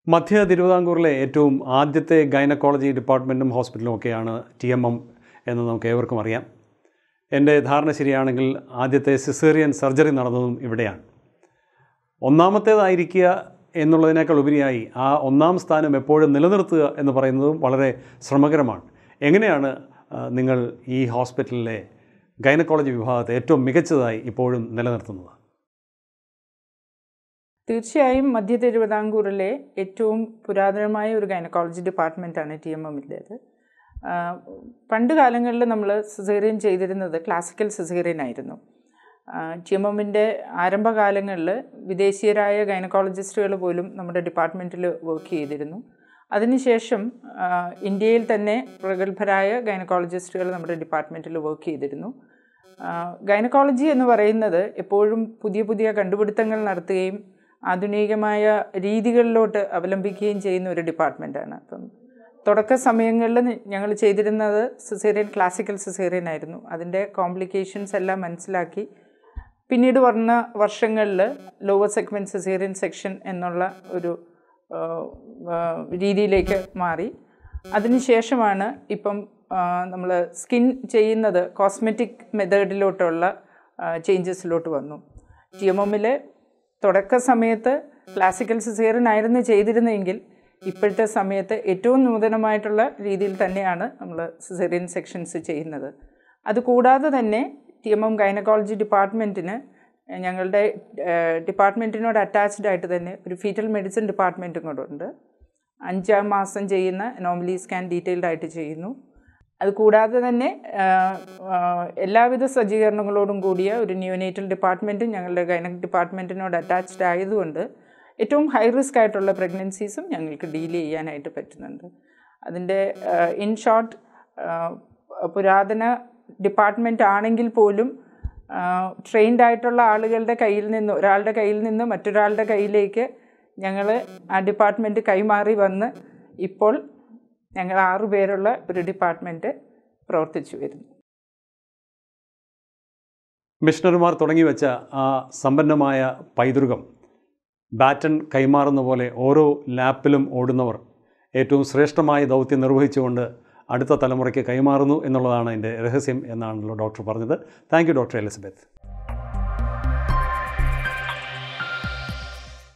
മധ്യ തിരുവിതാംകൂറിലെ ഏറ്റവും ആദ്യത്തെ ഗൈനക്കോളജി ഡിപ്പാർട്ട്മെൻറ്റും ഹോസ്പിറ്റലും ഒക്കെയാണ് ടി എം എം എന്ന് നമുക്ക് ഏവർക്കും അറിയാം എൻ്റെ ധാരണ ശരിയാണെങ്കിൽ ആദ്യത്തെ സിസേറിയൻ സർജറി നടന്നതും ഇവിടെയാണ് ഒന്നാമത്തേതായിരിക്കുക എന്നുള്ളതിനേക്കാൾ ഉപരിയായി ആ ഒന്നാം സ്ഥാനം എപ്പോഴും നിലനിർത്തുക എന്ന് പറയുന്നതും വളരെ ശ്രമകരമാണ് എങ്ങനെയാണ് ആ, നിങ്ങൾ ഈ ഹോസ്പിറ്റലിലെ ഗൈനക്കോളജി വിഭാഗത്തെ ഏറ്റവും മികച്ചതായി ഇപ്പോഴും നിലനിർത്തുന്നത് തീർച്ചയായും മധ്യ തിരുവിതാംകൂറിലെ ഏറ്റവും പുരാതനമായ ഒരു ഗൈനക്കോളജി ഡിപ്പാർട്ട്മെൻറ്റാണ് ടി എം എമ്മിൻ്റേത് പണ്ട് കാലങ്ങളിൽ നമ്മൾ സിസേറിയൻ ചെയ്തിരുന്നത് ക്ലാസിക്കൽ സിസേറിയൻ ആയിരുന്നു ടി എം എമ്മിൻ്റെ ആരംഭകാലങ്ങളിൽ വിദേശീയരായ ഗൈനക്കോളജിസ്റ്റുകൾ പോലും നമ്മുടെ ഡിപ്പാർട്ട്മെൻറ്റിൽ വർക്ക് ചെയ്തിരുന്നു അതിനുശേഷം ആ, ഇന്ത്യയിൽ തന്നെ പ്രഗത്ഭരായ ഗൈനക്കോളജിസ്റ്റുകൾ നമ്മുടെ ഡിപ്പാർട്ട്മെൻറ്റിൽ വർക്ക് ചെയ്തിരുന്നു ഗൈനക്കോളജി എന്ന് പറയുന്നത് എപ്പോഴും പുതിയ പുതിയ കണ്ടുപിടുത്തങ്ങൾ നടത്തുകയും ആധുനികമായ രീതികളിലോട്ട് അവലംബിക്കുകയും ചെയ്യുന്ന ഒരു ഡിപ്പാർട്ട്മെൻറ്റാണ് അപ്പം തുടക്ക സമയങ്ങളിൽ ഞങ്ങൾ ചെയ്തിരുന്നത് സിസേറിയൻ ക്ലാസിക്കൽ സിസേറിയൻ ആയിരുന്നു അതിൻ്റെ കോംപ്ലിക്കേഷൻസ് എല്ലാം മനസ്സിലാക്കി പിന്നീട് വന്ന വർഷങ്ങളിൽ ലോവർ സെഗ്മെൻറ്റ് സിസേറിയൻ സെക്ഷൻ എന്നുള്ള ഒരു ആ, ആ, രീതിയിലേക്ക് മാറി അതിനുശേഷമാണ് ഇപ്പം നമ്മൾ സ്കിൻ ചെയ്യുന്നത് കോസ്മെറ്റിക് മെത്തേഡിലോട്ടുള്ള ചേഞ്ചസിലോട്ട് വന്നു ടി എം എമ്മിൽ തുടക്ക സമയത്ത് ക്ലാസിക്കൽ സിസേറിയൻ ആയിരുന്നു ചെയ്തിരുന്നെങ്കിൽ ഇപ്പോഴത്തെ സമയത്ത് ഏറ്റവും നൂതനമായിട്ടുള്ള രീതിയിൽ തന്നെയാണ് നമ്മൾ സിസേറിയൻ സെക്ഷൻസ് ചെയ്യുന്നത് അതുകൂടാതെ തന്നെ ടി എം എം ഗൈനക്കോളജി ഡിപ്പാർട്ട്മെൻറ്റിന് ഞങ്ങളുടെ ഡിപ്പാർട്ട്മെൻറ്റിനോട് അറ്റാച്ച്ഡ് ആയിട്ട് തന്നെ ഒരു ഫീറ്റൽ മെഡിസിൻ ഡിപ്പാർട്ട്മെൻറ്റും കൂടെ ഉണ്ട് അഞ്ചാം മാസം ചെയ്യുന്ന നോർമലി സ്കാൻ ഡീറ്റെയിൽഡ് ആയിട്ട് ചെയ്യുന്നു അതുകൂടാതെ തന്നെ ആ, ആ, എല്ലാവിധ സജ്ജീകരണങ്ങളോടും കൂടിയ ഒരു ന്യൂനേറ്റൽ ഡിപ്പാർട്ട്മെൻറ്റും ഞങ്ങളുടെ ഗൈനക് ഡിപ്പാർട്ട്മെൻറ്റിനോട് അറ്റാച്ച്ഡ് ആയതുകൊണ്ട് ഏറ്റവും ഹൈ റിസ്ക് ആയിട്ടുള്ള പ്രഗ്നൻസീസും ഞങ്ങൾക്ക് ഡീൽ ചെയ്യാനായിട്ട് പറ്റുന്നുണ്ട് അതിൻ്റെ ഇൻ ഷോർട്ട് പുരാതന ഡിപ്പാർട്ട്മെൻറ്റ് ആണെങ്കിൽ പോലും ട്രെയിൻഡ് ആയിട്ടുള്ള ആളുകളുടെ കയ്യിൽ നിന്ന് ഒരാളുടെ കയ്യിൽ നിന്ന് മറ്റൊരാളുടെ കയ്യിലേക്ക് ഞങ്ങൾ ആ ഡിപ്പാർട്ട്മെൻറ്റ് കൈമാറി വന്ന് ഇപ്പോൾ ഞങ്ങൾ ആറു പേരുള്ള ഒരു ഡിപ്പാർട്ട്മെൻറ്റ് പ്രവർത്തിച്ചു വരുന്നു മിഷണറിമാർ തുടങ്ങി വെച്ച ആ സമ്പന്നമായ പൈതൃകം ബാറ്റൺ കൈമാറുന്ന പോലെ ഓരോ ലാപ്പിലും ഓടുന്നവർ ഏറ്റവും ശ്രേഷ്ഠമായ ദൗത്യം നിർവഹിച്ചുകൊണ്ട് അടുത്ത തലമുറയ്ക്ക് കൈമാറുന്നു എന്നുള്ളതാണ് എൻ്റെ രഹസ്യം എന്നാണല്ലോ ഡോക്ടർ പറഞ്ഞത് താങ്ക് യു ഡോക്ടർ എലിസബത്ത്